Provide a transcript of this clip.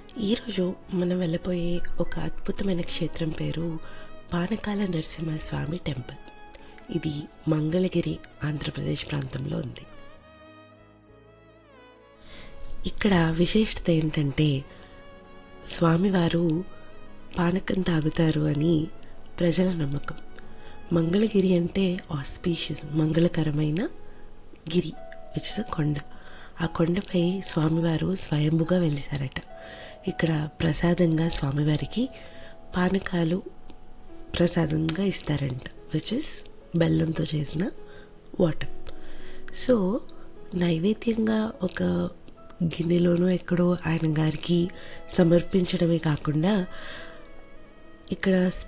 ఈరోజు మనం వెళ్ళబోయే ఒక అద్భుతమైన క్షేత్రం పేరు పానకాల నరసింహస్వామి టెంపుల్ ఇది మంగళగిరి ఆంధ్రప్రదేశ్ ప్రాంతంలో ఉంది ఇక్కడ విశేషత ఏంటంటే స్వామివారు పానకం తాగుతారు అని ప్రజల నమ్మకం మంగళగిరి అంటే ఆస్పీషియస్ మంగళకరమైన గిరి విచ్ ఇస్ కొండ ఆ కొండపై స్వామివారు స్వయంభుగా వెలిసారట ఇక్కడ ప్రసాదంగా స్వామివారికి పానకాలు ప్రసాదంగా ఇస్తారంట విచ్ ఇస్ బెల్లంతో చేసిన వాటర్ సో నైవేద్యంగా ఒక గిన్నెలోనో ఎక్కడో ఆయన గారికి సమర్పించడమే కాకుండా ఇక్కడ